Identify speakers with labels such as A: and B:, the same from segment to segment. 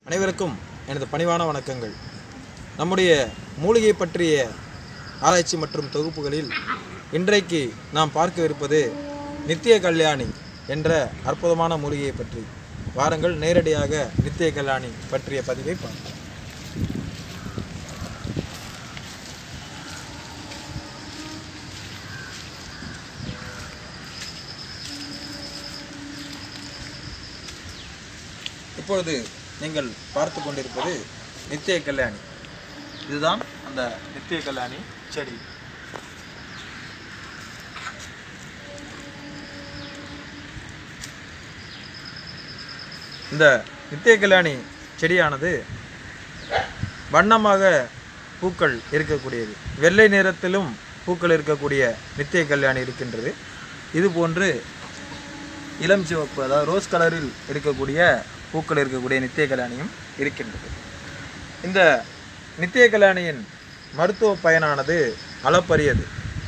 A: அனைவருக்கும் எனது பணிவான வணக்கங்கள் நம்முடைய மூலிகை பற்றிய ஆராய்ச்சி மற்றும் தொகுப்புகளில் இன்றைக்கு நாம் பார்க்கவிருப்பது நித்திய கல்யாணி என்ற அற்புதமான மூலிகையை பற்றி வாருங்கள் நேரடியாக நித்திய கல்யாணி பற்றிய பதிவை பார்ப்போம் இப்பொழுது நீங்கள் பார்த்து கொண்டிருப்பது நித்திய கல்யாணி இதுதான் அந்த நித்திய கல்யாணி செடி இந்த நித்திய கல்யாணி செடியானது வண்ணமாக பூக்கள் இருக்கக்கூடியது வெள்ளை நிறத்திலும் பூக்கள் இருக்கக்கூடிய நித்திய கல்யாணி இருக்கின்றது இது போன்று இளம் சிவப்பு அதாவது ரோஸ் கலரில் இருக்கக்கூடிய பூக்கள் இருக்கக்கூடிய நித்திய கல்யாணியும் இருக்கின்றது இந்த நித்திய கல்யாணியின் மருத்துவ பயனானது அளப்பரியது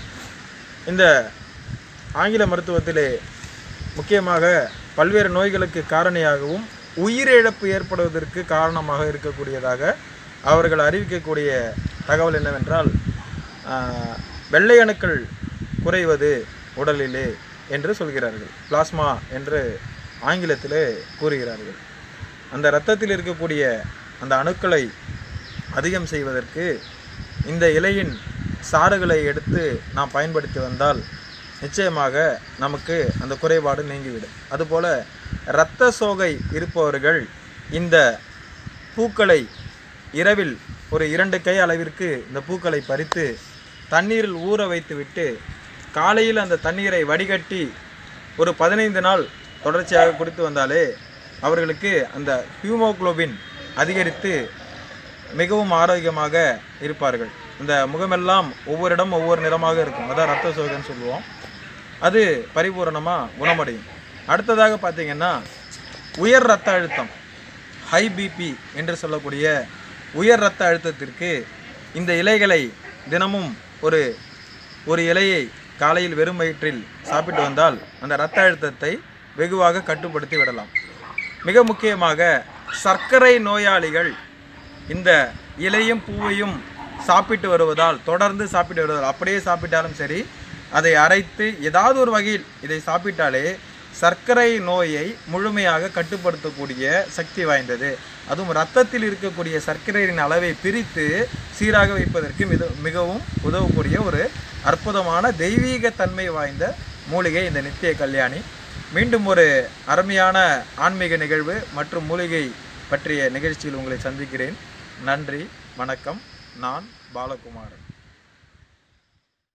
A: இந்த ஆங்கில மருத்துவத்திலே முக்கியமாக பல்வேறு நோய்களுக்கு காரணியாகவும் உயிரிழப்பு ஏற்படுவதற்கு காரணமாக இருக்கக்கூடியதாக அவர்கள் அறிவிக்கக்கூடிய தகவல் என்னவென்றால் ஆஹ், வெள்ளை அணுக்கள் குறைவது உடலிலே என்று சொல்கிறார்கள் பிளாஸ்மா என்று ஆங்கிலத்திலே கூறுகிறார்கள் அந்த இரத்தத்தில் இருக்கக்கூடிய அந்த அணுக்களை அதிகம் செய்வதற்கு இந்த இலையின் சாறுகளை எடுத்து நாம் பயன்படுத்தி வந்தால் நிச்சயமாக நமக்கு அந்த குறைபாடு நீங்கிவிடும் அதுபோல இரத்த சோகை இருப்பவர்கள் இந்த பூக்களை இரவில் ஒரு இரண்டு கை அளவிற்கு இந்த பூக்களை பறித்து தண்ணீரில் ஊற வைத்துவிட்டு காலையில் அந்த தண்ணீரை வடிகட்டி ஒரு பதினைந்து நாள் தொடர்ச்சியாக குடித்து வந்தாலே அவர்களுக்கு அந்த ஹியூமோகுளோபின் அதிகரித்து மிகவும் ஆரோக்கியமாக இருப்பார்கள் இந்த முகமெல்லாம் ஒவ்வொரு இடம் ஒவ்வொரு நிறமாக இருக்கும் அதான் ரத்த சோகைன்னு சொல்லுவோம் அது பரிபூரணமாக குணமடையும் அடுத்ததாக பார்த்தீங்கன்னா உயர் ரத்த அழுத்தம் ஹை பிபி என்று சொல்லக்கூடிய உயர் ரத்த அழுத்தத்திற்கு இந்த இலைகளை தினமும் ஒரு ஒரு இலையை காலையில் வெறும் வயிற்றில் சாப்பிட்டு வந்தால் அந்த இரத்த அழுத்தத்தை வெகுவாக கட்டுப்படுத்தி விடலாம் மிக முக்கியமாக சர்க்கரை நோயாளிகள் இந்த இலையும் பூவையும் சாப்பிட்டு வருவதால் தொடர்ந்து சாப்பிட்டு வருவதால் அப்படியே சாப்பிட்டாலும் சரி அதை அரைத்து ஏதாவது ஒரு வகையில் இதை சாப்பிட்டாலே சர்க்கரை நோயை முழுமையாக கட்டுப்படுத்தக்கூடிய சக்தி வாய்ந்தது அதுவும் இரத்தத்தில் இருக்கக்கூடிய சர்க்கரையின் அளவை பிரித்து சீராக வைப்பதற்கு மிக மிகவும் உதவக்கூடிய ஒரு அற்புதமான தெய்வீக தன்மை வாய்ந்த மூலிகை இந்த நித்திய கல்யாணி மீண்டும் ஒரு அருமையான ஆன்மீக நிகழ்வு மற்றும் மூலிகை பற்றிய நிகழ்ச்சியில் உங்களை சந்திக்கிறேன் நன்றி வணக்கம் நான் பாலகுமாரன்